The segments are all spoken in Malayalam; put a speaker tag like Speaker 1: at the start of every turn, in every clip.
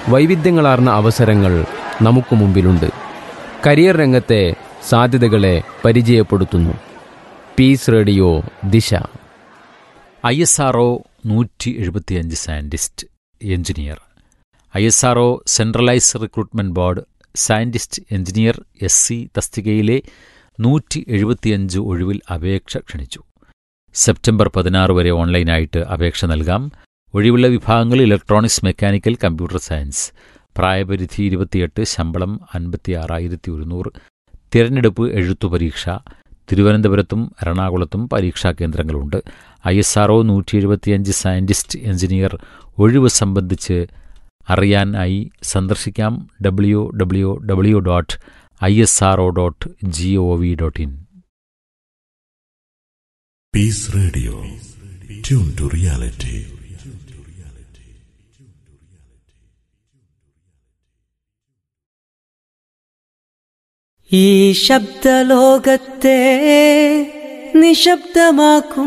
Speaker 1: വൈവിധ്യങ്ങളാർന്ന അവസരങ്ങൾ നമുക്ക് മുമ്പിലുണ്ട് കരിയർ രംഗത്തെ സാധ്യതകളെ പരിചയപ്പെടുത്തുന്നു peace radio Disha
Speaker 2: I S R O നൂറ്റി എഴുപത്തിയഞ്ച് scientist engineer I S R O centralise recruitment board scientist engineer S C തസ്തികയിലെ നൂറ്റി എഴുപത്തിയഞ്ച് ഒഴിവിൽ അപേക്ഷ ക്ഷണിച്ചു സെപ്റ്റംബർ പതിനാറ് വരെ ഓൺലൈനായിട്ട് അപേക്ഷ നൽകാം ഒഴിവുള്ള വിഭാഗങ്ങൾ ഇലക്ട്രോണിക്സ് മെക്കാനിക്കൽ കമ്പ്യൂട്ടർ സയൻസ് പ്രായപരിധി ഇരുപത്തിയെട്ട് ശമ്പളം അൻപത്തി ആറായിരത്തി ഒരുന്നൂറ് തിരഞ്ഞെടുപ്പ് എഴുത്തു പരീക്ഷ തിരുവനന്തപുരത്തും എറണാകുളത്തും പരീക്ഷാ കേന്ദ്രങ്ങളുണ്ട് ഐ എസ് ആർ ഒ നൂറ്റി എഴുപത്തിയഞ്ച് സയൻറ്റിസ്റ്റ് എഞ്ചിനീയർ ഒഴിവ് സംബന്ധിച്ച് അറിയാനായി സന്ദർശിക്കാം W W W dot I S R O dot G O V dot in
Speaker 3: Peace Radio. Tune to reality.
Speaker 4: ഈ ശബ്ദലോകത്തെ നിശബ്ദമാക്കും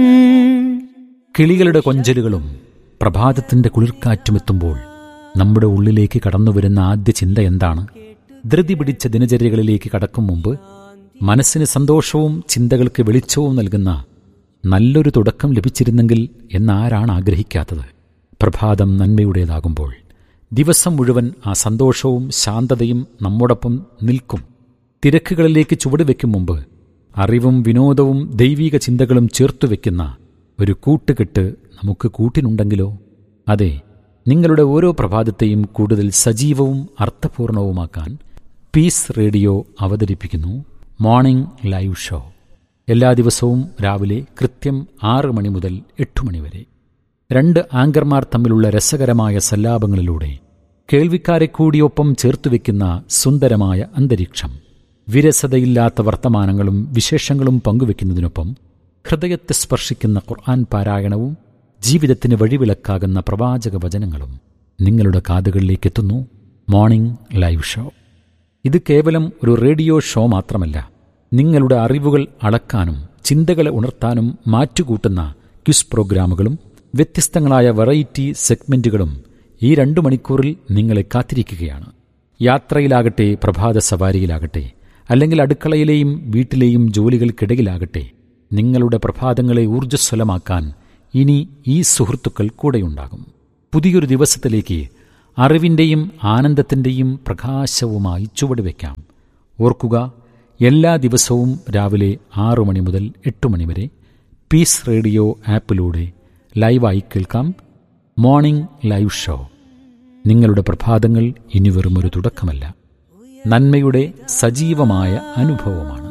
Speaker 2: കിളികളുടെ കൊഞ്ചലുകളും പ്രഭാതത്തിന്റെ കുളിർക്കാറ്റുമെത്തുമ്പോൾ നമ്മുടെ ഉള്ളിലേക്ക് കടന്നുവരുന്ന ആദ്യ ചിന്ത എന്താണ് ധൃതി പിടിച്ച ദിനചര്യകളിലേക്ക് കടക്കും മുമ്പ് മനസ്സിന് സന്തോഷവും ചിന്തകൾക്ക് വെളിച്ചവും നൽകുന്ന നല്ലൊരു തുടക്കം ലഭിച്ചിരുന്നെങ്കിൽ എന്നാരാണ് ആഗ്രഹിക്കാത്തത് പ്രഭാതം നന്മയുടേതാകുമ്പോൾ ദിവസം മുഴുവൻ ആ സന്തോഷവും ശാന്തതയും നമ്മോടൊപ്പം നിൽക്കും തിരക്കുകളിലേക്ക് ചുവടുവെക്കും മുമ്പ് അറിവും വിനോദവും ദൈവീക ചിന്തകളും ചേർത്തുവെക്കുന്ന ഒരു കൂട്ടുകെട്ട് നമുക്ക് കൂട്ടിനുണ്ടെങ്കിലോ അതെ നിങ്ങളുടെ ഓരോ പ്രഭാതത്തെയും കൂടുതൽ സജീവവും അർത്ഥപൂർണവുമാക്കാൻ പീസ് റേഡിയോ അവതരിപ്പിക്കുന്നു മോർണിംഗ് ലൈവ് ഷോ എല്ലാ ദിവസവും രാവിലെ കൃത്യം ആറ് മണി മുതൽ എട്ട് മണി വരെ രണ്ട് ആങ്കർമാർ തമ്മിലുള്ള രസകരമായ സല്ലാപങ്ങളിലൂടെ കേൾവിക്കാരെ കൂടിയൊപ്പം ചേർത്തുവെക്കുന്ന സുന്ദരമായ അന്തരീക്ഷം വിരസതയില്ലാത്ത വർത്തമാനങ്ങളും വിശേഷങ്ങളും പങ്കുവെക്കുന്നതിനൊപ്പം ഹൃദയത്തെ സ്പർശിക്കുന്ന ഖുർആൻ പാരായണവും ജീവിതത്തിന് വഴിവിളക്കാകുന്ന പ്രവാചക വചനങ്ങളും നിങ്ങളുടെ കാതുകളിലേക്ക് എത്തുന്നു മോർണിംഗ് ലൈവ് ഷോ ഇത് കേവലം ഒരു റേഡിയോ ഷോ മാത്രമല്ല നിങ്ങളുടെ അറിവുകൾ അളക്കാനും ചിന്തകളെ ഉണർത്താനും മാറ്റുകൂട്ടുന്ന ക്വിസ് പ്രോഗ്രാമുകളും വ്യത്യസ്തങ്ങളായ വെറൈറ്റി സെഗ്മെന്റുകളും ഈ രണ്ടു മണിക്കൂറിൽ നിങ്ങളെ കാത്തിരിക്കുകയാണ് യാത്രയിലാകട്ടെ പ്രഭാത സവാരിയിലാകട്ടെ അല്ലെങ്കിൽ അടുക്കളയിലെയും വീട്ടിലെയും ജോലികൾക്കിടയിലാകട്ടെ നിങ്ങളുടെ പ്രഭാതങ്ങളെ ഊർജ്ജസ്വലമാക്കാൻ ഇനി ഈ സുഹൃത്തുക്കൾ കൂടെയുണ്ടാകും പുതിയൊരു ദിവസത്തിലേക്ക് അറിവിൻ്റെയും ആനന്ദത്തിൻ്റെയും പ്രകാശവുമായി ചുവടുവെക്കാം ഓർക്കുക എല്ലാ ദിവസവും രാവിലെ ആറു മണി മുതൽ എട്ട് മണി വരെ പീസ് റേഡിയോ ആപ്പിലൂടെ ലൈവായി കേൾക്കാം മോർണിംഗ് ലൈവ് ഷോ നിങ്ങളുടെ പ്രഭാതങ്ങൾ ഇനി വെറുമൊരു തുടക്കമല്ല നന്മയുടെ സജീവമായ അനുഭവമാണ്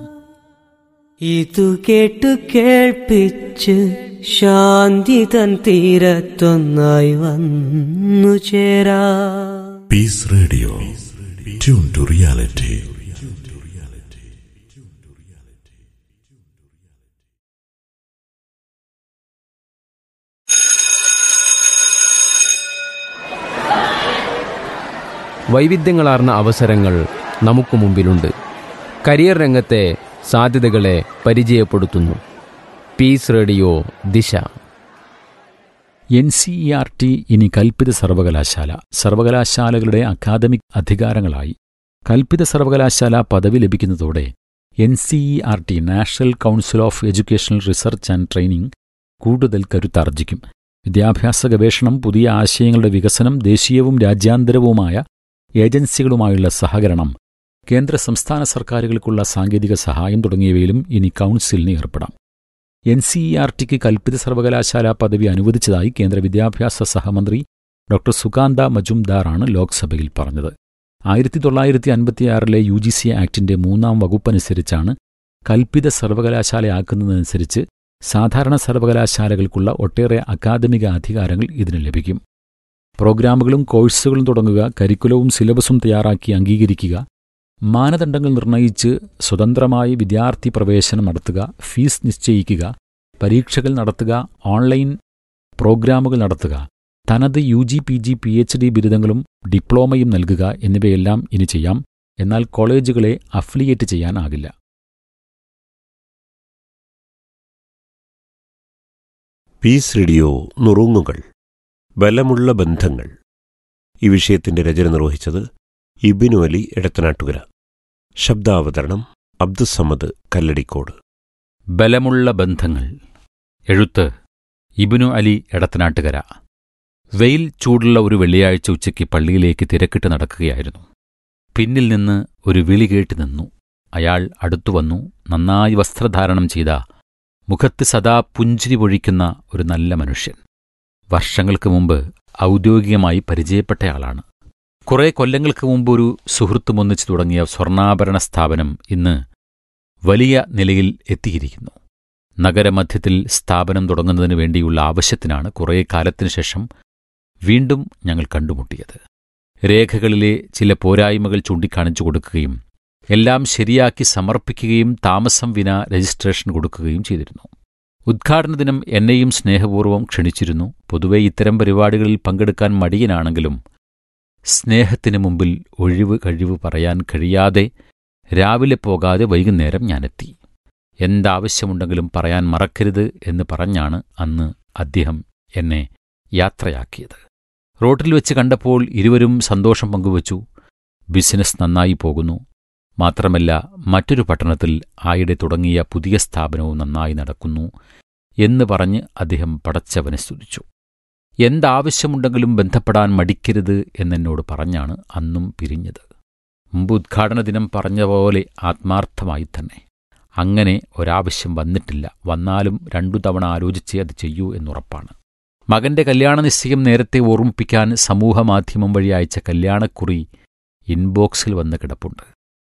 Speaker 4: ഇതു കേട്ടു കേൾപ്പിച്ച് ശാന്തി തൻ തീരത്തൊന്നായി വന്നു ചേരാ
Speaker 3: Peace Radio. Tune to reality.
Speaker 1: വൈവിധ്യങ്ങളാർന്ന അവസരങ്ങൾ നമുക്ക് മുമ്പിലുണ്ട് കരിയർ രംഗത്തെ സാധ്യതകളെ പരിചയപ്പെടുത്തുന്നു peace radio Disha
Speaker 2: N C E R T ഇനി കൽപ്പിത സർവകലാശാല സർവകലാശാലകളുടെ അക്കാദമിക് അധികാരങ്ങളായി കൽപ്പിത സർവകലാശാല പദവി ലഭിക്കുന്നതോടെ N C E R T national council of educational research and training കൂടുതൽ കരുത്താർജിക്കും വിദ്യാഭ്യാസ ഗവേഷണം പുതിയ ആശയങ്ങളുടെ വികസനം ദേശീയവും രാജ്യാന്തരവുമായ ഏജൻസികളുമായുള്ള സഹകരണം കേന്ദ്ര സംസ്ഥാന സർക്കാരുകൾക്കുള്ള സാങ്കേതിക സഹായം തുടങ്ങിയവയിലും ഇനി കൗൺസിലിന് ഏർപ്പെടാം എൻ സി ഇ ആർ ടിക്ക് കൽപ്പിത സർവകലാശാല പദവി അനുവദിച്ചതായി കേന്ദ്ര വിദ്യാഭ്യാസ സഹമന്ത്രി ഡോക്ടർ സുകാന്ത മജുംദാറാണ് ലോക്സഭയിൽ പറഞ്ഞത് ആയിരത്തി തൊള്ളായിരത്തി അൻപത്തിയാറിലെ യു ജി സി ആക്ടിന്റെ മൂന്നാം വകുപ്പനുസരിച്ചാണ് കൽപ്പിത സർവകലാശാലയാക്കുന്നതനുസരിച്ച് സാധാരണ സർവകലാശാലകൾക്കുള്ള ഒട്ടേറെ അക്കാദമിക അധികാരങ്ങൾ ഇതിന് ലഭിക്കും പ്രോഗ്രാമുകളും കോഴ്സുകളും തുടങ്ങുക കരിക്കുലവും സിലബസും തയ്യാറാക്കി അംഗീകരിക്കുക മാനദണ്ഡങ്ങൾ നിർണയിച്ച് സ്വതന്ത്രമായി വിദ്യാർത്ഥി പ്രവേശനം നടത്തുക ഫീസ് നിശ്ചയിക്കുക പരീക്ഷകൾ നടത്തുക ഓൺലൈൻ പ്രോഗ്രാമുകൾ നടത്തുക തനത് U G P G P H D ബിരുദങ്ങളും ഡിപ്ലോമയും നൽകുക എന്നിവയെല്ലാം ഇനി ചെയ്യാം എന്നാൽ കോളേജുകളെ അഫിലിയേറ്റ് ചെയ്യാനാകില്ല
Speaker 5: പീസ് റേഡിയോ നുറുങ്ങുകൾ ബലമുള്ള ബന്ധങ്ങൾ ഈ വിഷയത്തിന്റെ രചന നിർവഹിച്ചത് ഇബിനു അലി എടത്തനാട്ടുകര ശബ്ദാവതരണം അബ്ദുസമ്മദ് കല്ലടിക്കോട്
Speaker 2: ബലമുള്ള ബന്ധങ്ങൾ എഴുത്ത് ഇബിനു അലി എടത്തനാട്ടുകര വെയിൽ ചൂടുള്ള ഒരു വെള്ളിയാഴ്ച ഉച്ചയ്ക്ക് പള്ളിയിലേക്ക് തിരക്കിട്ട് നടക്കുകയായിരുന്നു പിന്നിൽ നിന്ന് ഒരു വിളി കേട്ട് നിന്നു അയാൾ അടുത്തുവന്നു നന്നായി വസ്ത്രധാരണം ചെയ്ത മുഖത്ത് സദാ പുഞ്ചിരി പൊഴിക്കുന്ന ഒരു നല്ല മനുഷ്യൻ വർഷങ്ങൾക്ക് മുമ്പ് ഔദ്യോഗികമായി പരിചയപ്പെട്ടയാളാണ് കുറെ കൊല്ലങ്ങൾക്ക് മുമ്പ് ഒരു സുഹൃത്തും ഒന്നിച്ചു തുടങ്ങിയ സ്വർണ്ണാഭരണ സ്ഥാപനം ഇന്ന് വലിയ നിലയിൽ എത്തിയിരിക്കുന്നു നഗരമധ്യത്തിൽ സ്ഥാപനം തുടങ്ങുന്നതിനു വേണ്ടിയുള്ള ആവശ്യത്തിനാണ് കുറേ കാലത്തിനു ശേഷം വീണ്ടും ഞങ്ങൾ കണ്ടുമുട്ടിയത് രേഖകളിലെ ചില പോരായ്മകൾ ചൂണ്ടിക്കാണിച്ചു കൊടുക്കുകയും എല്ലാം ശരിയാക്കി സമർപ്പിക്കുകയും താമസം വിന രജിസ്ട്രേഷൻ കൊടുക്കുകയും ചെയ്തിരുന്നു ഉദ്ഘാടന ദിനം എന്നെയും സ്നേഹപൂർവ്വം ക്ഷണിച്ചിരുന്നു പൊതുവെ ഇത്തരം പരിപാടികളിൽ പങ്കെടുക്കാൻ മടിയനാണെങ്കിലും സ്നേഹത്തിനു മുമ്പിൽ ഒഴിവ് കഴിവ് പറയാൻ കഴിയാതെ രാവിലെ പോകാതെ വൈകുന്നേരം ഞാനെത്തി എന്താവശ്യമുണ്ടെങ്കിലും പറയാൻ മറക്കരുത് എന്ന് പറഞ്ഞാണ് അന്ന് അദ്ദേഹം എന്നെ യാത്രയാക്കിയത് റോട്ടിൽ വെച്ച് കണ്ടപ്പോൾ ഇരുവരും സന്തോഷം പങ്കുവച്ചു ബിസിനസ് നന്നായി പോകുന്നു മാത്രമല്ല മറ്റൊരു പട്ടണത്തിൽ ആയിടെ തുടങ്ങിയ പുതിയ സ്ഥാപനവും നന്നായി നടക്കുന്നു എന്ന് പറഞ്ഞ് അദ്ദേഹം പടച്ചവനെ സ്തുതിച്ചു എന്താവശ്യമുണ്ടെങ്കിലും ബന്ധപ്പെടാൻ മടിക്കരുത് എന്നെന്നോട് പറഞ്ഞാണ് അന്നും പിരിഞ്ഞത് മുമ്പ് ഉദ്ഘാടന ദിനം പറഞ്ഞ പോലെ ആത്മാർത്ഥമായി തന്നെ അങ്ങനെ ഒരാവശ്യം വന്നിട്ടില്ല വന്നാലും രണ്ടു തവണ ആലോചിച്ചേ അത് ചെയ്യൂ എന്നുറപ്പാണ് മകന്റെ കല്യാണ നിശ്ചയം നേരത്തെ ഓർമ്മിപ്പിക്കാൻ സമൂഹമാധ്യമം വഴി അയച്ച കല്യാണക്കുറി ഇൻബോക്സിൽ വന്ന് കിടപ്പുണ്ട്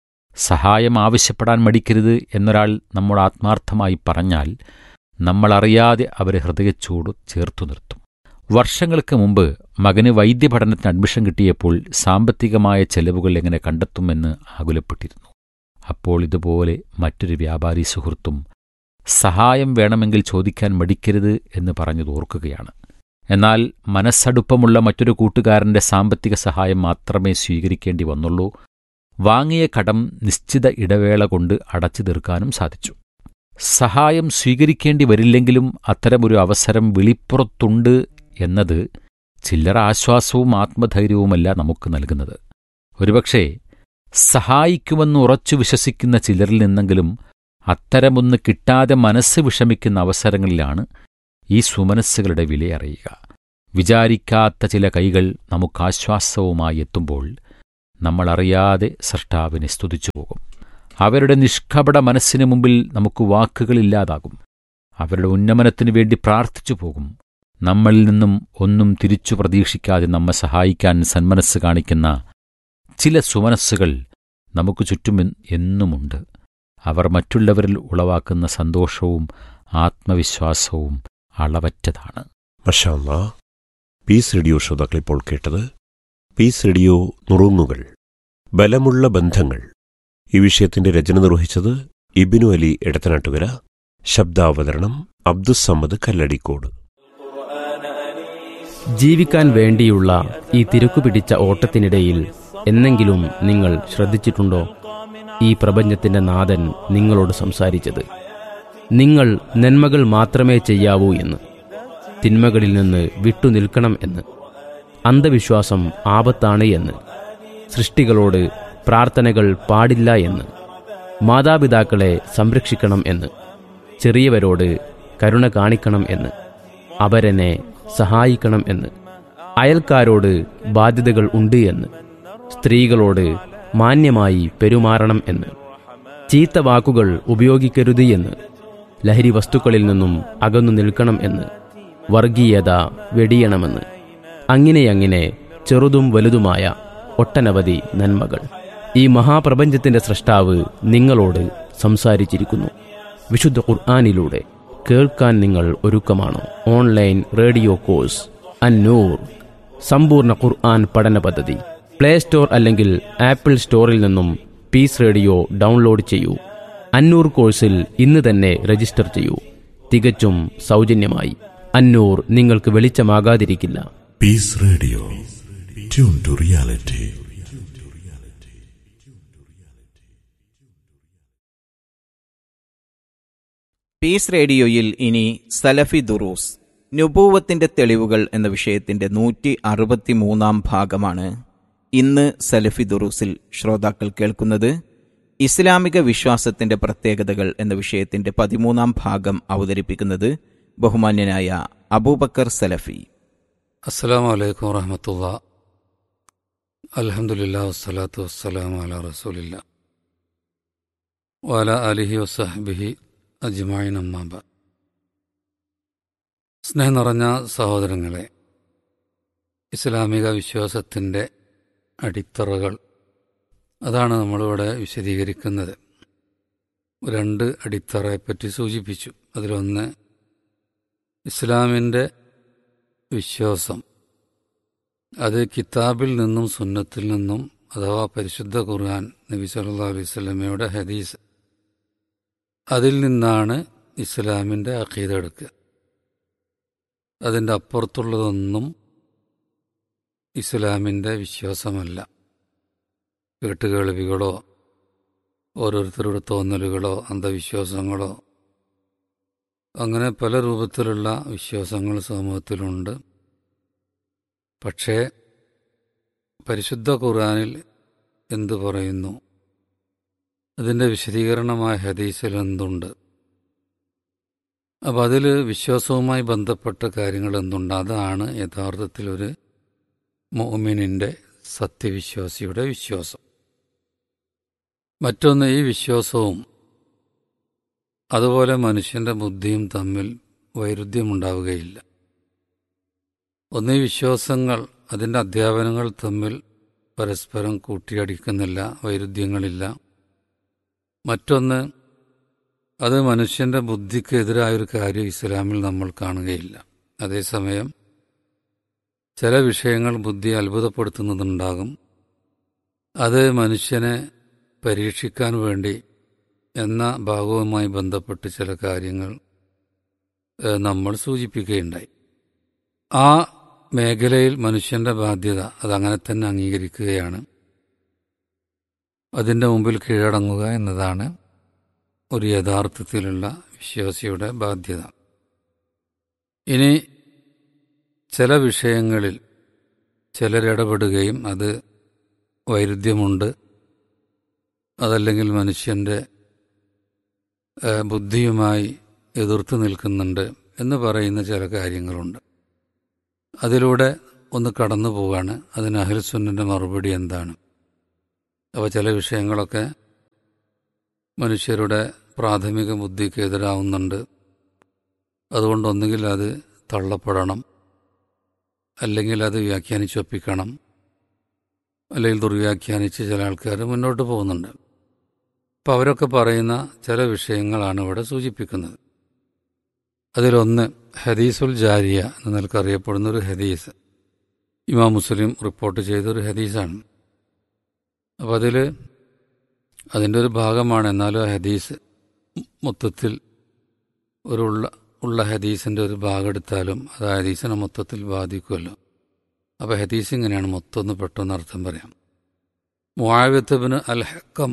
Speaker 2: സഹായം ആവശ്യപ്പെടാൻ മടിക്കരുത് എന്നൊരാൾ നമ്മോട് ആത്മാർത്ഥമായി പറഞ്ഞാൽ നമ്മളറിയാതെ അവരെ ഹൃദയച്ചൂട് ചേർത്തു നിർത്തും വർഷങ്ങൾക്ക് മുമ്പ് മകന് വൈദ്യപഠനത്തിന് അഡ്മിഷൻ കിട്ടിയപ്പോൾ സാമ്പത്തികമായ ചെലവുകൾ എങ്ങനെ കണ്ടെത്തുമെന്ന് ആകുലപ്പെട്ടിരുന്നു അപ്പോൾ ഇതുപോലെ മറ്റൊരു വ്യാപാരി സുഹൃത്തും സഹായം വേണമെങ്കിൽ ചോദിക്കാൻ മടിക്കരുത് എന്ന് പറഞ്ഞത് ഓർക്കുകയാണ് എന്നാൽ മനസ്സടുപ്പമുള്ള മറ്റൊരു കൂട്ടുകാരന്റെ സാമ്പത്തിക സഹായം മാത്രമേ സ്വീകരിക്കേണ്ടി വന്നുള്ളൂ വാങ്ങിയ കടം നിശ്ചിത ഇടവേള കൊണ്ട് അടച്ചു തീർക്കാനും സാധിച്ചു സഹായം സ്വീകരിക്കേണ്ടി വരില്ലെങ്കിലും അത്തരമൊരു അവസരം വിളിപ്പുറത്തുണ്ട് എന്നത് ചില്ലറ ആശ്വാസവും ആത്മധൈര്യവുമല്ല നമുക്ക് നൽകുന്നത് ഒരുപക്ഷേ സഹായിക്കുമെന്ന് ഉറച്ചു വിശ്വസിക്കുന്ന ചിലരിൽ നിന്നെങ്കിലും അത്തരമൊന്ന് കിട്ടാതെ മനസ്സ് വിഷമിക്കുന്ന അവസരങ്ങളിലാണ് ഈ സുമനസ്സുകളുടെ വിലയറിയുക വിചാരിക്കാത്ത ചില കൈകൾ നമുക്കാശ്വാസവുമായി എത്തുമ്പോൾ നമ്മളറിയാതെ സൃഷ്ടാവിനെ സ്തുതിച്ചു പോകും അവരുടെ നിഷ്കപട മനസ്സിന് മുമ്പിൽ നമുക്ക് വാക്കുകളില്ലാതാകും അവരുടെ ഉന്നമനത്തിനു വേണ്ടി പ്രാർത്ഥിച്ചു പോകും നമ്മളിൽ നിന്നും ഒന്നും തിരിച്ചു പ്രതീക്ഷിക്കാതെ നമ്മെ സഹായിക്കാൻ സന്മനസ് കാണിക്കുന്ന ചില സുമനസ്സുകൾ നമുക്ക് ചുറ്റും എന്നുമുണ്ട് അവർ മറ്റുള്ളവരിൽ ഉളവാക്കുന്ന സന്തോഷവും ആത്മവിശ്വാസവും അളവറ്റതാണ്
Speaker 5: മഷാല്ല പീസ് റേഡിയോ ശ്രോതാക്കൾ ഇപ്പോൾ കേട്ടത് പീസ് റേഡിയോ നുറുങ്ങുകൾ ബലമുള്ള ബന്ധങ്ങൾ ഈ വിഷയത്തിന്റെ രചന നിർവഹിച്ചത് ഇബിനു അലി എടത്തനാട്ടുകര ശബ്ദാവതരണം അബ്ദുസമ്മദ് കല്ലടിക്കോട്
Speaker 1: ജീവിക്കാൻ വേണ്ടിയുള്ള ഈ തിരക്കുപിടിച്ച ഓട്ടത്തിനിടയിൽ എന്നെങ്കിലും നിങ്ങൾ ശ്രദ്ധിച്ചിട്ടുണ്ടോ ഈ പ്രപഞ്ചത്തിന്റെ നാഥൻ നിങ്ങളോട് സംസാരിച്ചത് നിങ്ങൾ നന്മകൾ മാത്രമേ ചെയ്യാവൂ എന്ന് തിന്മകളിൽ നിന്ന് വിട്ടുനിൽക്കണം എന്ന് അന്ധവിശ്വാസം ആപത്താണ് എന്ന് സൃഷ്ടികളോട് പ്രാർത്ഥനകൾ പാടില്ല എന്ന് മാതാപിതാക്കളെ സംരക്ഷിക്കണം എന്ന് ചെറിയവരോട് കരുണ കാണിക്കണം എന്ന് അവരെന്നെ സഹായിക്കണം എന്ന് അയൽക്കാരോട് ബാധ്യതകൾ ഉണ്ട് എന്ന് സ്ത്രീകളോട് മാന്യമായി പെരുമാറണം എന്ന് ചീത്ത വാക്കുകൾ ഉപയോഗിക്കരുത് എന്ന് ലഹരി വസ്തുക്കളിൽ നിന്നും അകന്നു നിൽക്കണം എന്ന് വർഗീയത വെടിയണമെന്ന് അങ്ങനെയങ്ങനെ ചെറുതും വലുതുമായ ഒട്ടനവധി നന്മകൾ ഈ മഹാപ്രപഞ്ചത്തിന്റെ സൃഷ്ടാവ് നിങ്ങളോട് സംസാരിച്ചിരിക്കുന്നു വിശുദ്ധ ഖുർആാനിലൂടെ കേൾക്കാൻ നിങ്ങൾ ഒരുക്കമാണോ ഓൺലൈൻ റേഡിയോ കോഴ്സ് അന്നൂർ സമ്പൂർണ്ണ ഖുർആൻ പഠന പദ്ധതി പ്ലേ സ്റ്റോർ അല്ലെങ്കിൽ ആപ്പിൾ സ്റ്റോറിൽ നിന്നും പീസ് റേഡിയോ ഡൗൺലോഡ് ചെയ്യൂ അന്നൂർ കോഴ്സിൽ ഇന്ന് തന്നെ രജിസ്റ്റർ ചെയ്യൂ തികച്ചും സൗജന്യമായി അന്നൂർ നിങ്ങൾക്ക് വെളിച്ചമാകാതിരിക്കില്ല
Speaker 3: Peace Radio. Tune to reality.
Speaker 6: Peace റേഡിയോയിൽ ഇനി സലഫി ദുറൂസ് നുപൂവത്തിന്റെ തെളിവുകൾ എന്ന വിഷയത്തിന്റെ നൂറ്റി അറുപത്തി മൂന്നാം ഭാഗമാണ് ഇന്ന് സലഫി ദുറൂസിൽ ശ്രോതാക്കൾ കേൾക്കുന്നത് ഇസ്ലാമിക വിശ്വാസത്തിന്റെ പ്രത്യേകതകൾ എന്ന വിഷയത്തിന്റെ പതിമൂന്നാം ഭാഗം അവതരിപ്പിക്കുന്നത് ബഹുമാന്യനായ അബൂബക്കർ സലഫി
Speaker 7: അസ്സലാമു അലൈക്കും വറഹമത്തുള്ള അൽഹംദുലില്ലാ വസ്സലാത്തു വസ്സലാം അല റസൂലില്ല വാല അലിഹി വസഹബിഹി അജ്മായിൻ അമ്മാബ സ്നേഹം നിറഞ്ഞ സഹോദരങ്ങളെ ഇസ്ലാമിക വിശ്വാസത്തിൻ്റെ അടിത്തറകൾ അതാണ് നമ്മളിവിടെ വിശദീകരിക്കുന്നത് രണ്ട് അടിത്തറയെപ്പറ്റി സൂചിപ്പിച്ചു അതിലൊന്ന് ഇസ്ലാമിൻ്റെ വിശ്വാസം അത് കിതാബിൽ നിന്നും സുന്നത്തിൽ നിന്നും അഥവാ പരിശുദ്ധ ഖുർആൻ നബി സല്ലല്ലാഹു അലൈഹി വസല്ലമയുടെ ഹദീസ് അതിൽ നിന്നാണ് ഇസ്ലാമിൻ്റെ അഖീദ എടുക്കുക അതിൻ്റെ അപ്പുറത്തുള്ളതൊന്നും ഇസ്ലാമിൻ്റെ വിശ്വാസമല്ല കേട്ടുകേൾവികളോ ഓരോരുത്തരുടെ തോന്നലുകളോ അന്ധവിശ്വാസങ്ങളോ അങ്ങനെ പല രൂപത്തിലുള്ള വിശ്വാസങ്ങൾ സമൂഹത്തിലുണ്ട് പക്ഷേ പരിശുദ്ധ ഖുർആനിൽ എന്തു പറയുന്നു അതിൻ്റെ വിശദീകരണമായ ഹദീസിൽ എന്തുണ്ട് അപ്പം അതിൽ വിശ്വാസവുമായി ബന്ധപ്പെട്ട കാര്യങ്ങൾ എന്തുണ്ട് അതാണ് യഥാർത്ഥത്തിൽ ഒരു മോമിനിൻ്റെ സത്യവിശ്വാസിയുടെ വിശ്വാസം മറ്റൊന്ന് ഈ വിശ്വാസവും അതുപോലെ മനുഷ്യന്റെ ബുദ്ധിയും തമ്മിൽ വൈരുദ്ധ്യമുണ്ടാവുകയില്ല ഒന്ന് ഈ വിശ്വാസങ്ങൾ അതിൻ്റെ അധ്യാപനങ്ങൾ തമ്മിൽ പരസ്പരം കൂട്ടിയടിക്കുന്നില്ല വൈരുദ്ധ്യങ്ങളില്ല മറ്റൊന്ന് അത് മനുഷ്യന്റെ ബുദ്ധിക്ക് എതിരായൊരു കാര്യം ഇസ്ലാമിൽ നമ്മൾ കാണുകയില്ല അതേസമയം ചില വിഷയങ്ങൾ ബുദ്ധി അത്ഭുതപ്പെടുത്തുന്നതുണ്ടാകും അത് മനുഷ്യനെ പരീക്ഷിക്കാൻ വേണ്ടി എന്ന ഭാഗവുമായി ബന്ധപ്പെട്ട് ചില കാര്യങ്ങൾ നമ്മൾ സൂചിപ്പിക്കുകയുണ്ടായി ആ മേഖലയിൽ മനുഷ്യന്റെ ബാധ്യത അതങ്ങനെ തന്നെ അംഗീകരിക്കുകയാണ് അതിൻ്റെ മുമ്പിൽ കീഴടങ്ങുക എന്നതാണ് ഒരു യഥാർത്ഥത്തിലുള്ള വിശ്വാസിയുടെ ബാധ്യത ഇനി ചില വിഷയങ്ങളിൽ ചിലരിടപെടുകയും അത് വൈരുദ്ധ്യമുണ്ട് അതല്ലെങ്കിൽ മനുഷ്യന്റെ ബുദ്ധിയുമായി എതിർത്ത് നിൽക്കുന്നുണ്ട് എന്ന് പറയുന്ന ചില കാര്യങ്ങളുണ്ട് അതിലൂടെ ഒന്ന് കടന്നു പോവാണ് അതിന് അഹിൽസുന്നിൻ്റെ മറുപടി എന്താണ് അപ്പോൾ ചില വിഷയങ്ങളൊക്കെ മനുഷ്യരുടെ പ്രാഥമിക ബുദ്ധിക്ക് എതിരാവുന്നുണ്ട് അതുകൊണ്ട് ഒന്നുകിൽ അത് തള്ളപ്പെടണം അല്ലെങ്കിൽ അത് വ്യാഖ്യാനിച്ചൊപ്പിക്കണം അല്ലെങ്കിൽ ദുർവ്യാഖ്യാനിച്ച് ചില ആൾക്കാർ മുന്നോട്ട് പോകുന്നുണ്ട് അപ്പം അവരൊക്കെ പറയുന്ന ചില വിഷയങ്ങളാണ് ഇവിടെ സൂചിപ്പിക്കുന്നത് അതിലൊന്ന് ഹദീസുൽ ജാരിയ എന്ന് നിലക്കറിയപ്പെടുന്ന ഒരു ഹദീസ് ഇമാം മുസ്ലിം റിപ്പോർട്ട് ചെയ്തൊരു ഹദീസാണ് അപ്പം അതിൽ അതിൻ്റെ ഒരു ഭാഗമാണ് എന്നാലും ആ ഹദീസ് മൊത്തത്തിൽ ഒരു ഉള്ള ഉള്ള ഹദീസിൻ്റെ ഒരു ഭാഗം എടുത്താലും അത് ആ ഹദീസിനെ മൊത്തത്തിൽ ബാധിക്കുമല്ലോ അപ്പോൾ ഹദീസ് ഇങ്ങനെയാണ് മൊത്തം ഒന്ന് പെട്ടെന്ന് അർത്ഥം പറയാം മുആവിത്തബിന് അൽ ഹക്കം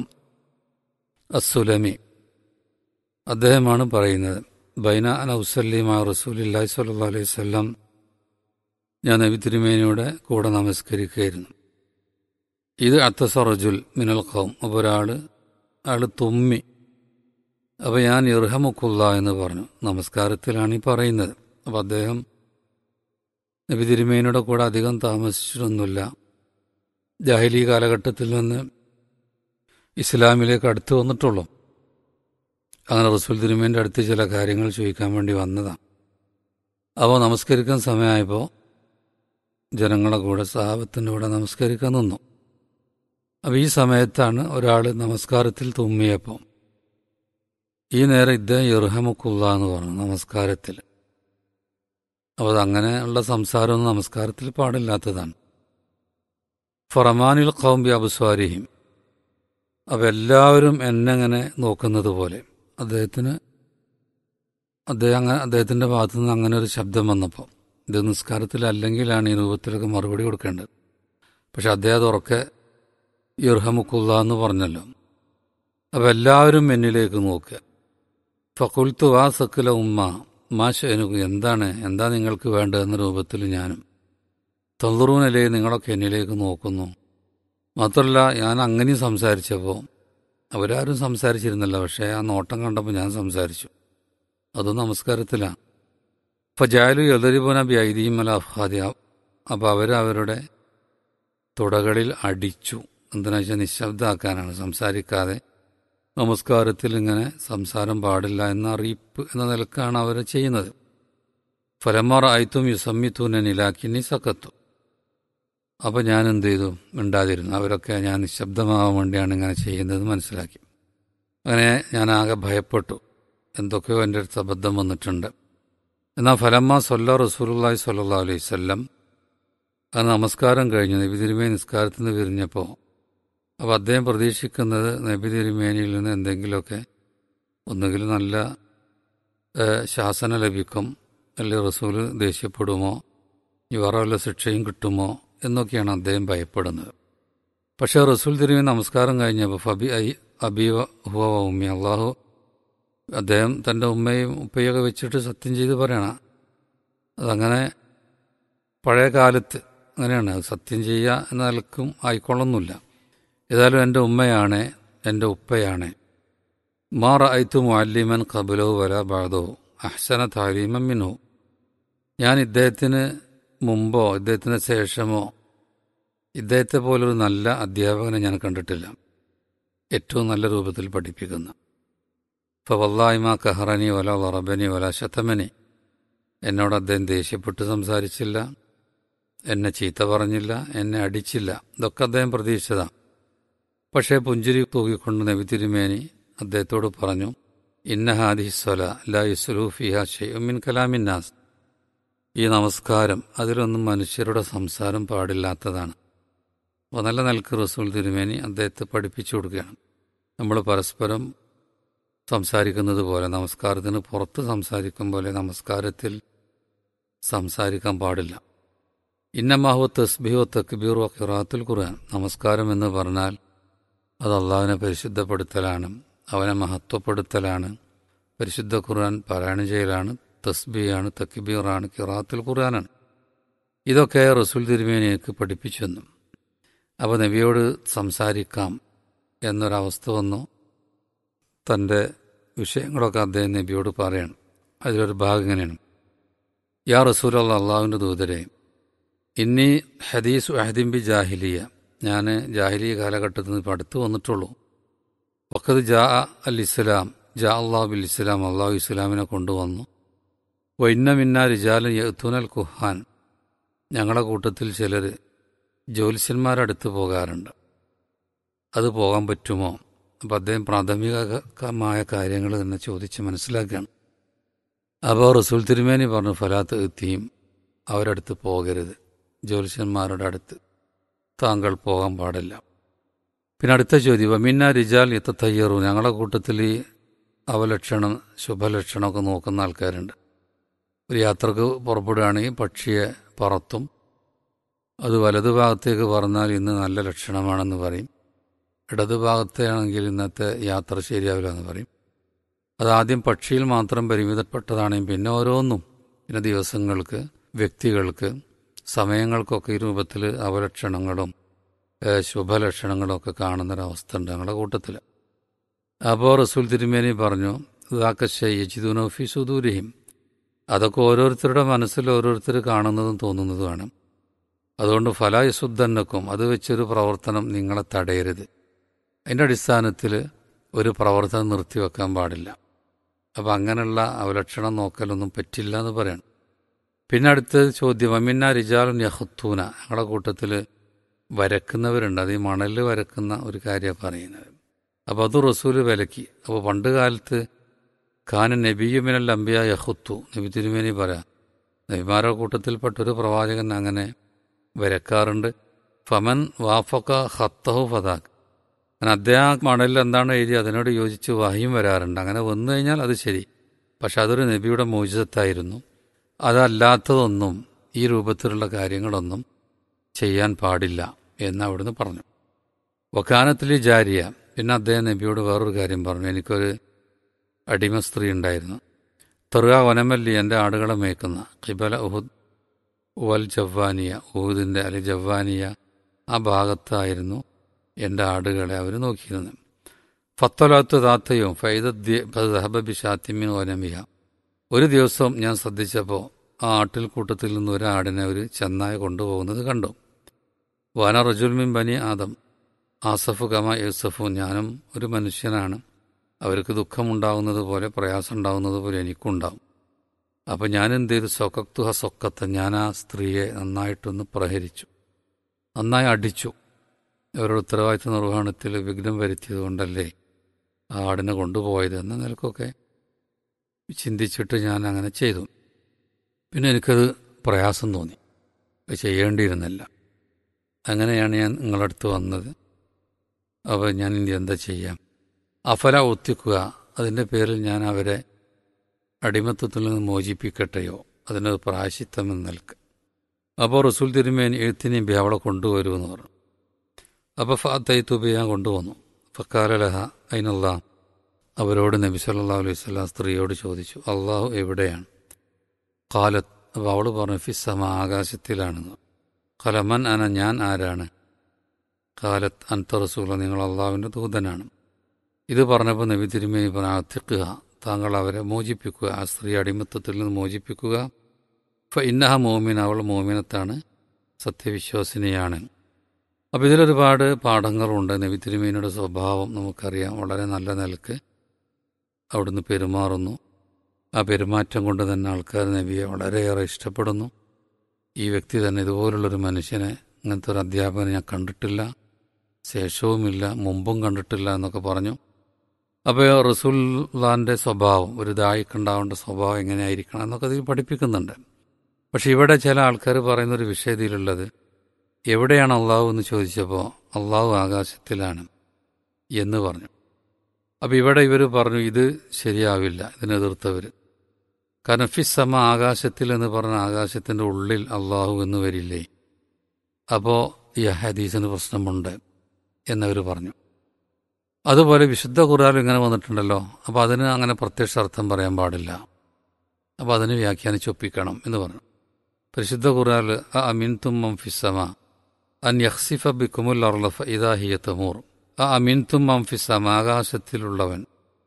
Speaker 7: അസുലമി അദ്ദേഹമാണ് പറയുന്നത് ബൈന അൻ ഔസല്ലിമാ റസൂലില്ലാഹി സ്വല്ലല്ലാഹു അലൈഹി വസല്ലം ഞാൻ നബി തിരുമേനിയുടെ കൂടെ നമസ്കരിക്കുകയായിരുന്നു ഇത് അത്തസറജുൽ മിനൽ ഖൗം അപ്പോൾ ഒരാൾ അയാൾ തുമ്മി അപ്പോൾ ഞാൻ ഇർഹമുക്കുള്ള എന്ന് പറഞ്ഞു നമസ്കാരത്തിലാണ് ഈ പറയുന്നത് അപ്പോൾ അദ്ദേഹം നബി തിരുമേനിയുടെ കൂടെ അധികം താമസിച്ചിട്ടൊന്നുമില്ല ജാഹിലി കാലഘട്ടത്തിൽ നിന്ന് ഇസ്ലാമിലേക്ക് അടുത്ത് വന്നിട്ടുള്ളൂ അങ്ങനെ റസൂൽ തിരുമേൻ്റെ അടുത്ത് ചില കാര്യങ്ങൾ ചോദിക്കാൻ വേണ്ടി വന്നതാണ് അപ്പോൾ നമസ്കരിക്കാൻ സമയമായപ്പോൾ ജനങ്ങളെ കൂടെ സാഹബത്തിൻ്റെ കൂടെ നമസ്കരിക്കാൻ നിന്നു അപ്പോൾ ഈ സമയത്താണ് ഒരാൾ നമസ്കാരത്തിൽ തുമ്മിയപ്പോൾ ഈ നേരം ഇദ്ദേഹം ഇർഹമുക്കുള്ള എന്ന് പറഞ്ഞു നമസ്കാരത്തിൽ അപ്പോൾ അതങ്ങനെയുള്ള സംസാരമൊന്നും നമസ്കാരത്തിൽ പാടില്ലാത്തതാണ് ഫറമാനിൽ കൗംബി അബുസ്വാരിഹിം അപ്പോൾ എല്ലാവരും എന്നെങ്ങനെ നോക്കുന്നത് പോലെ അദ്ദേഹത്തിന് അദ്ദേഹം അങ്ങനെ അദ്ദേഹത്തിൻ്റെ ഭാഗത്തു നിന്ന് അങ്ങനെ ഒരു ശബ്ദം വന്നപ്പോൾ ഇത് നിസ്കാരത്തിലല്ലെങ്കിലാണ് ഈ രൂപത്തിലൊക്കെ മറുപടി കൊടുക്കേണ്ടത് പക്ഷെ അദ്ദേഹം അത് ഉറക്കെ ഇർഹമുക്കുള്ള എന്ന് പറഞ്ഞല്ലോ അപ്പോൾ എല്ലാവരും എന്നിലേക്ക് നോക്കുക ഫക്കുൽത്തു വാ സക്കില ഉമ്മ മാഷ എനിക്ക് എന്താണ് എന്താ നിങ്ങൾക്ക് വേണ്ടതെന്ന രൂപത്തിൽ ഞാനും തൊന്തറൂനല്ലേ നിങ്ങളൊക്കെ എന്നിലേക്ക് നോക്കുന്നു മാത്രമല്ല ഞാൻ അങ്ങനെയും സംസാരിച്ചപ്പോൾ അവരാരും സംസാരിച്ചിരുന്നില്ല പക്ഷേ ആ നോട്ടം കണ്ടപ്പോൾ ഞാൻ സംസാരിച്ചു അത് നമസ്കാരത്തിലാണ് അപ്പോൾ ജാലു എതിരിപ്പോന ബൈദിയും അല്ല അഫാദിയ അപ്പോൾ അവർ അവരുടെ തുടകളിൽ അടിച്ചു എന്തിനാ വെച്ചാൽ നിശബ്ദമാക്കാനാണ് സംസാരിക്കാതെ നമസ്കാരത്തിൽ ഇങ്ങനെ സംസാരം പാടില്ല എന്ന അറിയിപ്പ് എന്ന നിലക്കാണ് അവർ ചെയ്യുന്നത് ഫലമാർ ആയിത്തും യുസമ്മിത്തൂനിലാക്കിനി സക്കത്തു അപ്പോൾ ഞാൻ എന്ത് ചെയ്തു മിണ്ടാതിരുന്നു അവരൊക്കെ ഞാൻ നിശബ്ദമാവാൻ വേണ്ടിയാണ് ഇങ്ങനെ ചെയ്യുന്നത് മനസ്സിലാക്കി അങ്ങനെ ഞാൻ ആകെ ഭയപ്പെട്ടു എന്തൊക്കെയോ എൻ്റെ അടുത്ത് അബദ്ധം വന്നിട്ടുണ്ട് എന്നാൽ ഫലമ്മ സൊല്ല റസൂലുള്ളാഹി സ്വല്ലല്ലാഹു അലൈഹി വസല്ലം ആ നമസ്കാരം കഴിഞ്ഞു നബി തിരുമേനി നിസ്കാരത്തിൽ നിന്ന് വിരിഞ്ഞപ്പോൾ അപ്പോൾ അദ്ദേഹം പ്രതീക്ഷിക്കുന്നത് നബി തിരുമേനിയിൽ നിന്ന് എന്തെങ്കിലുമൊക്കെ ഒന്നുകിൽ നല്ല ഏഹ്, ശാസന ലഭിക്കും അല്ലെങ്കിൽ റസൂൽ ദേഷ്യപ്പെടുമോ ഇനി വേറെ വല്ല ശിക്ഷയും കിട്ടുമോ എന്നൊക്കെയാണ് അദ്ദേഹം ഭയപ്പെടുന്നത് പക്ഷേ റസൂൽ തിരുമേനി നമസ്കാരം കഴിഞ്ഞപ്പോൾ ഫബി ഐ അബീവ ഹുവ ഉമ്മി അള്ളാഹു അദ്ദേഹം തൻ്റെ ഉമ്മയും ഉപ്പയൊക്കെ വെച്ചിട്ട് സത്യം ചെയ്ത് പറയണം അതങ്ങനെ പഴയ കാലത്ത് അങ്ങനെയാണ് അത് സത്യം ചെയ്യുക എന്ന നിലക്കും ആയിക്കൊള്ളുന്നില്ല ഏതായാലും എൻ്റെ ഉമ്മയാണ് എൻ്റെ ഉപ്പയാണ് മാ റഅയ്തു മുഅല്ലിമൻ ഖബലോ വല ബാദോ അഹ്സന താലീമൻ മിൻഹു ഞാൻ ഇദ്ദേഹത്തിന് മുമ്പോ ഇദ്ദേഹത്തിന് ശേഷമോ ഇദ്ദേഹത്തെ പോലൊരു നല്ല അധ്യാപകനെ ഞാൻ കണ്ടിട്ടില്ല ഏറ്റവും നല്ല രൂപത്തിൽ പഠിപ്പിക്കുന്ന ഫവല്ലായ്മ കഹറനി വല വറബനി വല ശതമനി എന്നോട് അദ്ദേഹം ദേഷ്യപ്പെട്ട് സംസാരിച്ചില്ല എന്നെ ചീത്ത പറഞ്ഞില്ല എന്നെ അടിച്ചില്ല ഇതൊക്കെ അദ്ദേഹം പ്രതീക്ഷിച്ചതാണ് പക്ഷേ പുഞ്ചിരി തൂക്കിക്കൊണ്ട് നബി തിരുമേനി അദ്ദേഹത്തോട് പറഞ്ഞു ഇന്ന ഹാദി സ്വല ലാ യുസ്ലു ഫിഹ ഷെയ്മിൻ കലാമിന്നാസ് ഈ നമസ്കാരം അതിലൊന്നും മനുഷ്യരുടെ സംസാരം പാടില്ലാത്തതാണ് അപ്പോൾ നല്ല നിലക്ക് റസൂൽ തിരുമേനി അദ്ദേഹത്തെ പഠിപ്പിച്ചു കൊടുക്കുകയാണ് നമ്മൾ പരസ്പരം സംസാരിക്കുന്നത് പോലെ നമസ്കാരത്തിന് പുറത്ത് സംസാരിക്കും പോലെ നമസ്കാരത്തിൽ സംസാരിക്കാൻ പാടില്ല ഇന്നമാഹു തസ്ബിഹു തക്ബീർ വ ഖിറാത്തുൽ ഖുർആൻ നമസ്കാരം എന്ന് പറഞ്ഞാൽ അത് അള്ളാഹുവിനെ പരിശുദ്ധപ്പെടുത്തലാണ് അവനെ മഹത്വപ്പെടുത്തലാണ് പരിശുദ്ധ ഖുർആൻ പാരായണം ചെയ്യലാണ് തസ്ബിയാണ് തക്ബീറാണ് ഖിറാത്തുൽ ഖുർആനാണ് ഇതൊക്കെ റസൂൽ തിരുമേനി എനിക്ക് പഠിപ്പിച്ചു തന്നു അപ്പോൾ നബിയോട് സംസാരിക്കാം എന്നൊരവസ്ഥ വന്നു തൻ്റെ വിഷയങ്ങളൊക്കെ അദ്ദേഹം നബിയോട് പറയണം അതിലൊരു ഭാഗം ഇങ്ങനെയാണ് യാ റസൂൽ അള്ളാഹുവിൻ്റെ ദൂതരെ ഇനി ഹദീസ് അഹദിംബി ജാഹിലിയ ഞാൻ ജാഹിലിയ കാലഘട്ടത്തിൽ നിന്ന് ഇപ്പോൾ അടുത്ത് വന്നിട്ടുള്ളൂ വക്കത് ജാ അൽ ഇസ്ലാം ജാ അള്ളാഹു ബിൽ ഇസ്ലാം അള്ളാഹു ഇസ്ലാമിനെ കൊണ്ടുവന്നു വൈന്ന മിന്ന റിജാലൻ യത്തൂനൽ കുഹാൻ ഞങ്ങളുടെ കൂട്ടത്തിൽ ചിലർ ജ്യോത്സ്യന്മാരടുത്ത് പോകാറുണ്ട് അത് പോകാൻ പറ്റുമോ അപ്പം അദ്ദേഹം പ്രാഥമികമായ കാര്യങ്ങൾ തന്നെ ചോദിച്ച് മനസ്സിലാക്കുകയാണ് അപ്പോൾ റസൂൽ തിരുമേനി പറഞ്ഞു ഫലാത്ത് എത്തിയും അവരടുത്ത് പോകരുത് ജ്യോത്സ്യന്മാരുടെ അടുത്ത് താങ്കൾ പോകാൻ പാടില്ല പിന്നെ അടുത്ത ചോദ്യം വമിന്ന റിജാൽ എത്ത തയ്യറു ഞങ്ങളുടെ കൂട്ടത്തിൽ ഈ അവലക്ഷണം ശുഭലക്ഷണമൊക്കെ നോക്കുന്ന ആൾക്കാരുണ്ട് ഒരു യാത്രക്ക് പുറപ്പെടുകയാണെങ്കിൽ പക്ഷിയെ പറത്തും അത് വലതു ഭാഗത്തേക്ക് പറഞ്ഞാൽ ഇന്ന് നല്ല ലക്ഷണമാണെന്ന് പറയും ഇടതു ഭാഗത്തെയാണെങ്കിൽ ഇന്നത്തെ യാത്ര ശരിയാവില്ല എന്ന് പറയും അതാദ്യം പക്ഷിയിൽ മാത്രം പരിമിതപ്പെട്ടതാണെങ്കിൽ പിന്നെ ഓരോന്നും പിന്നെ ദിവസങ്ങൾക്ക് വ്യക്തികൾക്ക് സമയങ്ങൾക്കൊക്കെ ഈ രൂപത്തിൽ അവലക്ഷണങ്ങളും ഏഹ്, ശുഭലക്ഷണങ്ങളും ഒക്കെ കാണുന്നൊരവസ്ഥ ഉണ്ട് ഞങ്ങളുടെ കൂട്ടത്തിൽ അപ്പോൾ റസൂൽ തിരുമേനി പറഞ്ഞു ഇതാക്കശയ്യജിദുനോഫി സുദൂരിഹിം അതൊക്കെ ഓരോരുത്തരുടെ മനസ്സിൽ ഓരോരുത്തർ കാണുന്നതും തോന്നുന്നതുമാണ് അതുകൊണ്ട് ഫലായസുദ്ധന്നക്കും അത് വെച്ചൊരു പ്രവർത്തനം നിങ്ങളെ തടയരുത് അതിൻ്റെ അടിസ്ഥാനത്തിൽ ഒരു പ്രവർത്തനം നിർത്തിവെക്കാൻ പാടില്ല അപ്പം അങ്ങനെയുള്ള അവലക്ഷണം നോക്കലൊന്നും പറ്റില്ല എന്ന് പറയണം പിന്നെ അടുത്ത ചോദ്യം അമിന്ന റിജാലുൻ യഹത്തൂന ഞങ്ങളുടെ കൂട്ടത്തിൽ വരക്കുന്നവരുണ്ട് അത് ഈ മണലിൽ വരക്കുന്ന ഒരു കാര്യമാണ് പറയുന്നത് അപ്പോൾ അത് റസൂല് വിലക്കി അപ്പോൾ പണ്ട് കാലത്ത് ഖാൻ നബിയുമിനൽ അംബിയ യഹുത്തു നബി തിരുമേനി പറയാം നബിമാരുടെ കൂട്ടത്തിൽപ്പെട്ട ഒരു പ്രവാചകൻ അങ്ങനെ വരക്കാറുണ്ട് ഫമൻ വാഫക്ക ഹത്തഹു ഫതാഖ് അങ്ങനെ അദ്ദേഹം മണലിൽ എന്താണ് എഴുതി അതിനോട് യോജിച്ച് വഹിയും വരാറുണ്ട് അങ്ങനെ വന്നു കഴിഞ്ഞാൽ അത് ശരി പക്ഷെ അതൊരു നബിയുടെ മോചിതത്തായിരുന്നു അതല്ലാത്തതൊന്നും ഈ രൂപത്തിലുള്ള കാര്യങ്ങളൊന്നും ചെയ്യാൻ പാടില്ല എന്ന് അവിടുന്ന് പറഞ്ഞു വക്കാനത്തിൽ ജാരിയ പിന്നെ അദ്ദേഹം നബിയോട് വേറൊരു കാര്യം പറഞ്ഞു എനിക്കൊരു അടിമ സ്ത്രീ ഉണ്ടായിരുന്നു തെറുക വനമല്ലി എൻ്റെ ആടുകളെ മേക്കുന്ന കിബല ഉഹുദ് വൽ ജവ്വാനിയ ഉഹുദിൻ്റെ അല്ലെ ജവ്വാനിയ ആ ഭാഗത്തായിരുന്നു എൻ്റെ ആടുകളെ അവർ നോക്കിയിരുന്നത് ഫത്തലാത്ത് താത്തയും ഫൈദഹബിഷാത്തിമിൻ വനമിഹ ഒരു ദിവസം ഞാൻ ശ്രദ്ധിച്ചപ്പോൾ ആ ആട്ടിൽ കൂട്ടത്തിൽ നിന്ന് ഒരു ആടിനെ ഒരു ചെന്നായ കൊണ്ടുപോകുന്നത് കണ്ടു വന റജുൽമിൻ ബനി ആദം ആസഫ് കമ യൂസഫു ഞാനും ഒരു മനുഷ്യനാണ് അവർക്ക് ദുഃഖമുണ്ടാകുന്നത് പോലെ പ്രയാസം ഉണ്ടാകുന്നത് പോലെ എനിക്കുണ്ടാവും അപ്പം ഞാൻ എന്ത് ചെയ്തു സൊക്കത്തുഹ സൊക്കത്ത് ഞാൻ ആ സ്ത്രീയെ നന്നായിട്ടൊന്ന് പ്രഹരിച്ചു നന്നായി അടിച്ചു അവരുടെ ഉത്തരവാദിത്ത നിർവഹണത്തിൽ വിഘ്നം വരുത്തിയത് കൊണ്ടല്ലേ ആ ആടിനെ കൊണ്ടുപോയത് എന്ന നിലക്കൊക്കെ ചിന്തിച്ചിട്ട് ഞാൻ അങ്ങനെ ചെയ്തു പിന്നെ എനിക്കത് പ്രയാസം തോന്നി അത് ചെയ്യേണ്ടിയിരുന്നില്ല അങ്ങനെയാണ് ഞാൻ നിങ്ങളുടെ അടുത്ത് വന്നത് അപ്പോൾ ഞാൻ ഇനി എന്താ ചെയ്യാം അഫല ഒത്തിക്കുക അതിൻ്റെ പേരിൽ ഞാൻ അവരെ അടിമത്തത്തിൽ നിന്ന് മോചിപ്പിക്കട്ടെയോ അതിനൊരു പ്രായശിത്തം എന്ന് നിൽക്ക് അപ്പോൾ റസൂൽ തിരുമേൻ എഴുത്തിനെയും ബി അവളെ കൊണ്ടുവരുമെന്ന് പറഞ്ഞു അപ്പോൾ ഫാത്തൈത്തുബി ഞാൻ കൊണ്ടുവന്നു ഫക്കാലലഹ അതിനുള്ള അവരോട് നബി സല്ലാ അലൈഹി സ്വലാം സ്ത്രീയോട് ചോദിച്ചു അള്ളാഹു എവിടെയാണ് കാലത്ത് അപ്പോൾ അവൾ പറഞ്ഞു ഫിസ്സമ ആകാശത്തിലാണെന്ന് കലമൻ അന ഞാൻ ആരാണ് കാലത്ത് അൻത റസൂല നിങ്ങൾ അള്ളാഹുവിൻ്റെ ദൂതനാണ് ഇത് പറഞ്ഞപ്പോൾ നബി തിരുമേനി പറഞ്ഞു അത്തിക്കുക താങ്കൾ അവരെ മോചിപ്പിക്കുക ആ സ്ത്രീ അടിമത്തത്തിൽ നിന്ന് മോചിപ്പിക്കുക ഫ ഇന്നഹ മോമിൻ അവൾ മോമിനത്താണ് സത്യവിശ്വാസിനിയാണ് അപ്പോൾ ഇതിലൊരുപാട് പാഠങ്ങളുണ്ട് നബി തിരുമേനിയുടെ സ്വഭാവം നമുക്കറിയാം വളരെ നല്ല നിലക്ക് അവിടുന്ന് പെരുമാറുന്നു ആ പെരുമാറ്റം കൊണ്ട് തന്നെ ആൾക്കാർ നബിയെ വളരെയേറെ ഇഷ്ടപ്പെടുന്നു ഈ വ്യക്തി തന്നെ ഇതുപോലുള്ളൊരു മനുഷ്യനെ ഇങ്ങനത്തെ ഒരു അധ്യാപകനെ ഞാൻ കണ്ടിട്ടില്ല ശേഷവുമില്ല മുമ്പും കണ്ടിട്ടില്ല എന്നൊക്കെ പറഞ്ഞു അപ്പോൾ റസൂല്ലാൻ്റെ സ്വഭാവം ഒരു ദായിക്കുണ്ടാവേണ്ട സ്വഭാവം എങ്ങനെയായിരിക്കണം എന്നൊക്കെ അതിൽ പഠിപ്പിക്കുന്നുണ്ട് പക്ഷെ ഇവിടെ ചില ആൾക്കാർ പറയുന്നൊരു വിഷയത്തിലുള്ളത് എവിടെയാണ് അള്ളാഹു എന്ന് ചോദിച്ചപ്പോൾ അള്ളാഹു ആകാശത്തിലാണ് എന്ന് പറഞ്ഞു അപ്പോൾ ഇവിടെ ഇവർ പറഞ്ഞു ഇത് ശരിയാവില്ല ഇതിനെതിർത്തവർ കാരണം ഫിസ്സമ ആകാശത്തിൽ എന്ന് പറഞ്ഞ ആകാശത്തിൻ്റെ ഉള്ളിൽ അള്ളാഹു എന്ന് വരില്ലേ അപ്പോൾ ഈ ഹദീസിന് പ്രശ്നമുണ്ട് എന്നവർ പറഞ്ഞു അതുപോലെ വിശുദ്ധ ഖുറാൻ ഇങ്ങനെ വന്നിട്ടുണ്ടല്ലോ അപ്പോൾ അതിന് അങ്ങനെ പ്രത്യക്ഷ അർത്ഥം പറയാൻ പാടില്ല അപ്പോൾ അതിന് വ്യാഖ്യാനിച്ചൊപ്പിക്കണം എന്ന് പറഞ്ഞു പരിശുദ്ധ ഖുറാൽ അ അമീൻ തുമ്മം ഫിസ്സമ അൻ യഹ്സിഫ ബിക്കുമുൽ അർലഫ ഇദാഹിയ തമൂർ ആ അമീൻ തുമ്മം ഫിസ്സമ ആകാശത്തിലുള്ളവൻ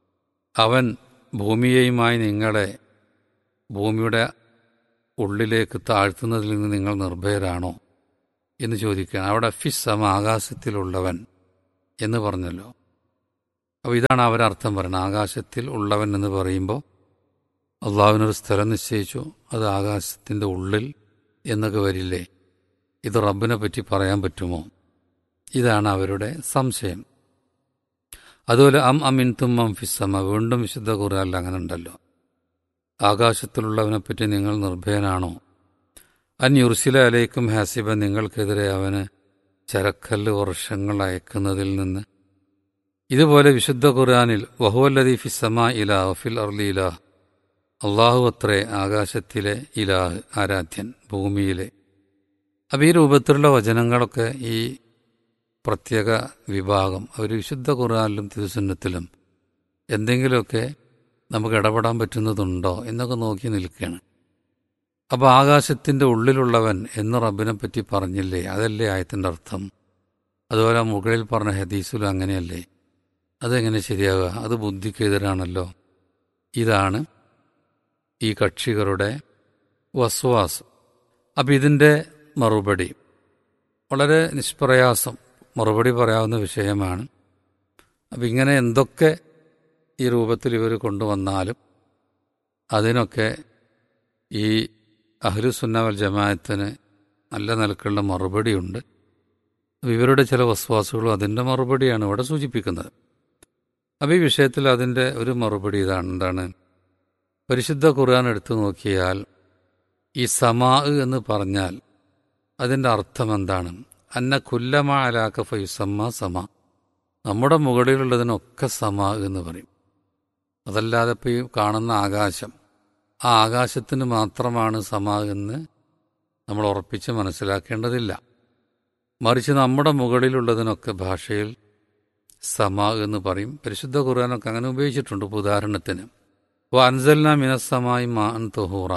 Speaker 7: അവൻ ഭൂമിയെയുമായി നിങ്ങളെ ഭൂമിയുടെ ഉള്ളിലേക്ക് താഴ്ത്തുന്നതിൽ നിന്ന് നിങ്ങൾ നിർഭയരാണോ എന്ന് ചോദിക്കുകയാണ് അവിടെ ഫിസ്സമ ആകാശത്തിലുള്ളവൻ എന്ന് പറഞ്ഞല്ലോ അപ്പോൾ ഇതാണ് അവരർത്ഥം പറയുന്നത് ആകാശത്തിൽ ഉള്ളവൻ എന്ന് പറയുമ്പോൾ അള്ളാഹുവിനൊരു സ്ഥലം നിശ്ചയിച്ചു അത് ആകാശത്തിൻ്റെ ഉള്ളിൽ എന്നൊക്കെ വരില്ലേ ഇത് റബ്ബിനെ പറ്റി പറയാൻ പറ്റുമോ ഇതാണ് അവരുടെ സംശയം അതുപോലെ അം അമിൻ തുമ്മം ഫിസ്സമ വീണ്ടും വിശുദ്ധ ഖുറാനിൽ അങ്ങനെ ഉണ്ടല്ലോ ആകാശത്തിലുള്ളവനെപ്പറ്റി നിങ്ങൾ നിർഭയനാണോ അൻ യുർസില അലൈക്കും ഹാസിബ നിങ്ങൾക്കെതിരെ അവന് ചരക്കല്ല് വർഷങ്ങൾ അയക്കുന്നതിൽ നിന്ന് ഇതുപോലെ വിശുദ്ധ ഖുർആാനിൽ വഹുവല്ലതി ഫിസമ ഇലാ ഫിൽ അർലി ഇലാഹ് അള്ളാഹു അത്രേ ആകാശത്തിലെ ഇലാഹ് ആരാധ്യൻ ഭൂമിയിലെ അപ്പം ഈ രൂപത്തിലുള്ള വചനങ്ങളൊക്കെ ഈ പ്രത്യേക വിഭാഗം അവർ വിശുദ്ധ ഖുർആാനിലും തിരുസുന്നത്തിലും എന്തെങ്കിലുമൊക്കെ നമുക്ക് ഇടപെടാൻ പറ്റുന്നതുണ്ടോ എന്നൊക്കെ നോക്കി നിൽക്കുകയാണ് അപ്പോൾ ആകാശത്തിൻ്റെ ഉള്ളിലുള്ളവൻ എന്ന് റബ്ബിനെ പറ്റി പറഞ്ഞില്ലേ അതല്ലേ ആയത്തിൻ്റെ അർത്ഥം അതുപോലെ മുകളിൽ പറഞ്ഞ ഹദീസുലും അങ്ങനെയല്ലേ അതെങ്ങനെ ശരിയാവുക അത് ബുദ്ധിക്കെതിരാണല്ലോ ഇതാണ് ഈ കക്ഷികളുടെ വസ്വാസം അപ്പം ഇതിൻ്റെ മറുപടി വളരെ നിഷ്പ്രയാസം മറുപടി പറയാവുന്ന വിഷയമാണ് അപ്പം ഇങ്ങനെ എന്തൊക്കെ ഈ രൂപത്തിൽ ഇവർ കൊണ്ടുവന്നാലും അതിനൊക്കെ ഈ അഹ്ലുസുന്നവൽ ജമാഅത്തിന് നല്ല നിലക്കുള്ള മറുപടിയുണ്ട് ഇവരുടെ ചില വസ്വാസുകളും അതിൻ്റെ മറുപടിയാണ് ഇവിടെ സൂചിപ്പിക്കുന്നത് അപ്പോൾ ഈ വിഷയത്തിൽ അതിൻ്റെ ഒരു മറുപടി ഇതാണ് എന്താണ് പരിശുദ്ധ ഖുർആൻ എടുത്തു നോക്കിയാൽ ഈ സമാ എന്ന് പറഞ്ഞാൽ അതിൻ്റെ അർത്ഥം എന്താണ് അന്ന കുല്ലമാ അലാക്ക ഫയുസമ്മ സമ നമ്മുടെ മുകളിലുള്ളതിനൊക്കെ സമാ എന്ന് പറയും അതല്ലാതെ ഇപ്പോൾ ഈ കാണുന്ന ആകാശം ആ ആകാശത്തിന് മാത്രമാണ് സമ എന്ന് നമ്മൾ ഉറപ്പിച്ച് മനസ്സിലാക്കേണ്ടതില്ല മറിച്ച് നമ്മുടെ മുകളിലുള്ളതിനൊക്കെ ഭാഷയിൽ സമ എന്ന് പറയും പരിശുദ്ധ ഖുർആാനൊക്കെ അങ്ങനെ ഉപയോഗിച്ചിട്ടുണ്ട് ഇപ്പോൾ ഉദാഹരണത്തിന് അൻസൽന മിനസ്സമായി മാൻ തുഹൂറ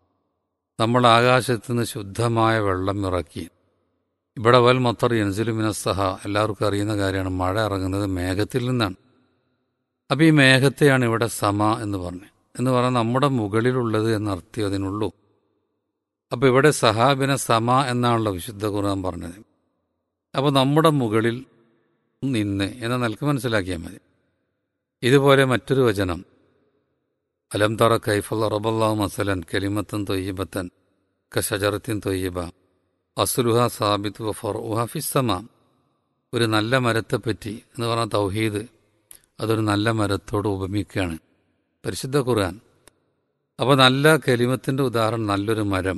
Speaker 7: നമ്മൾ ആകാശത്ത് നിന്ന് ശുദ്ധമായ വെള്ളം ഇറക്കി ഇവിടെ വൽ മൊത്തർ എൻസിലു മിനസ്സഹ എല്ലാവർക്കും അറിയുന്ന കാര്യമാണ് മഴ ഇറങ്ങുന്നത് മേഘത്തിൽ നിന്നാണ് അപ്പം ഈ മേഘത്തെയാണ് ഇവിടെ സമ എന്ന് പറഞ്ഞത് എന്ന് പറഞ്ഞാൽ നമ്മുടെ മുകളിലുള്ളത് എന്നർത്ഥം അതിനുള്ളൂ അപ്പോൾ ഇവിടെ സഹാബിനെ സമ എന്നാണല്ലോ വിശുദ്ധ ഖുർആൻ പറഞ്ഞത് അപ്പോൾ നമ്മുടെ മുകളിൽ നിന്ന് എന്ന നിലക്ക് മനസ്സിലാക്കിയാൽ മതി ഇതുപോലെ മറ്റൊരു വചനം അലം തറ കൈഫൽ റബല്ലാഹു മസലൻ കലിമത്തൻ തൊയ്യബത്തൻ കഷജറത്തിൻ തൊയ്യബ അസുലുഹ സാബിത്ത് ഫറുഹ ഫിസ്സമ ഒരു നല്ല മരത്തെപ്പറ്റി എന്ന് പറഞ്ഞ തൗഹീദ് അതൊരു നല്ല മരത്തോട് ഉപമിക്കുകയാണ് പരിശുദ്ധ ഖുർആൻ അപ്പോൾ നല്ല കലിമത്തിൻ്റെ ഉദാഹരണം നല്ലൊരു മരം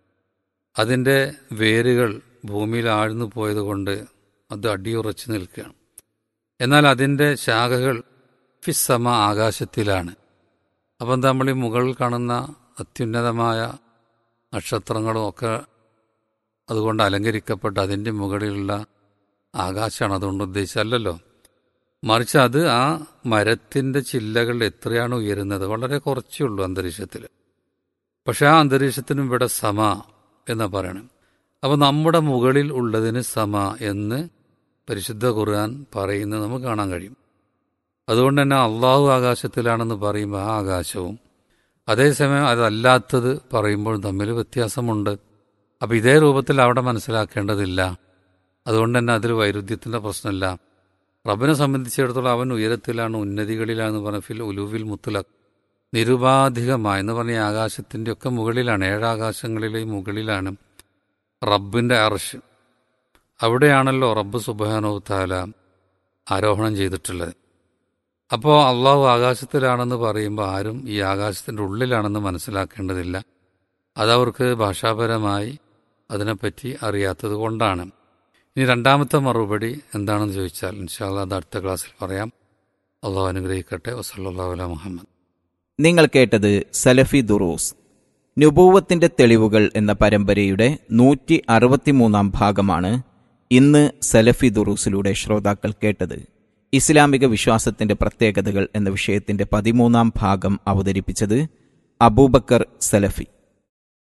Speaker 7: അതിൻ്റെ വേരുകൾ ഭൂമിയിൽ ആഴ്ന്നു പോയതുകൊണ്ട് അത് അടിയുറച്ചു നിൽക്കുകയാണ് എന്നാൽ അതിൻ്റെ ശാഖകൾ ഫിസ്സമ ആകാശത്തിലാണ് അപ്പം നമ്മൾ ഈ മുകളിൽ കാണുന്ന അത്യുന്നതമായ നക്ഷത്രങ്ങളും ഒക്കെ അതുകൊണ്ട് അലങ്കരിക്കപ്പെട്ട് അതിൻ്റെ മുകളിലുള്ള ആകാശമാണ് അതുകൊണ്ട് ഉദ്ദേശിച്ചല്ലല്ലോ മറിച്ച് അത് ആ മരത്തിൻ്റെ ചില്ലകൾ എത്രയാണ് ഉയരുന്നത് വളരെ കുറച്ചേ ഉള്ളൂ അന്തരീക്ഷത്തിൽ പക്ഷെ ആ അന്തരീക്ഷത്തിനും ഇവിടെ സമ എന്ന് പറയണം അപ്പോൾ നമ്മുടെ മുകളിൽ ഉള്ളതിന് സമ എന്ന് പരിശുദ്ധ ഖുർആൻ പറയുന്നത് നമുക്ക് കാണാൻ കഴിയും അതുകൊണ്ട് തന്നെ അള്ളാഹു ആകാശത്തിലാണെന്ന് പറയുമ്പോൾ ആ ആകാശവും അതേസമയം അതല്ലാത്തത് പറയുമ്പോൾ തമ്മിൽ വ്യത്യാസമുണ്ട് അപ്പോൾ ഇതേ രൂപത്തിൽ അവിടെ മനസ്സിലാക്കേണ്ടതില്ല അതുകൊണ്ട് തന്നെ അതിൽ വൈരുദ്ധ്യത്തിൻ്റെ പ്രശ്നമില്ല റബ്ബിനെ സംബന്ധിച്ചിടത്തോളം അവൻ ഉയരത്തിലാണ് ഉന്നതികളിലാണെന്ന് പറഞ്ഞ ഫിൽ ഉലുവിൽ മുത്തലക് നിരുപാധികമായ എന്ന് പറഞ്ഞ ആകാശത്തിൻ്റെ ഒക്കെ മുകളിലാണ് ഏഴാകാശങ്ങളിലെയും മുകളിലാണ് റബ്ബിൻ്റെ അർഷ് അവിടെയാണല്ലോ റബ്ബ് സുബാനോ താല ആരോഹണം ചെയ്തിട്ടുള്ളത് അപ്പോൾ അള്ളാഹു ആകാശത്തിലാണെന്ന് പറയുമ്പോൾ ആരും ഈ ആകാശത്തിൻ്റെ ഉള്ളിലാണെന്ന് മനസ്സിലാക്കേണ്ടതില്ല അതവർക്ക് ഭാഷാപരമായി അതിനെപ്പറ്റി അറിയാത്തത് കൊണ്ടാണ് ഇനി രണ്ടാമത്തെ മറുപടി എന്താണെന്ന് ചോദിച്ചാൽ ഇൻഷാല്ല അത് അടുത്ത ക്ലാസ്സിൽ പറയാം അള്ളാഹു അനുഗ്രഹിക്കട്ടെ വസല്ലാ അല മുഹമ്മദ്
Speaker 6: നിങ്ങൾ കേട്ടത് സലഫി ദുറൂസ് നുബൂവത്തിന്റെ തെളിവുകൾ എന്ന പരമ്പരയുടെ നൂറ്റി അറുപത്തിമൂന്നാം ഭാഗമാണ് ഇന്ന് സലഫി ദുറൂസിലൂടെ ശ്രോതാക്കൾ കേട്ടത് ഇസ്ലാമിക വിശ്വാസത്തിന്റെ പ്രത്യേകതകൾ എന്ന വിഷയത്തിന്റെ പതിമൂന്നാം ഭാഗം അവതരിപ്പിച്ചത് അബൂബക്കർ സലഫി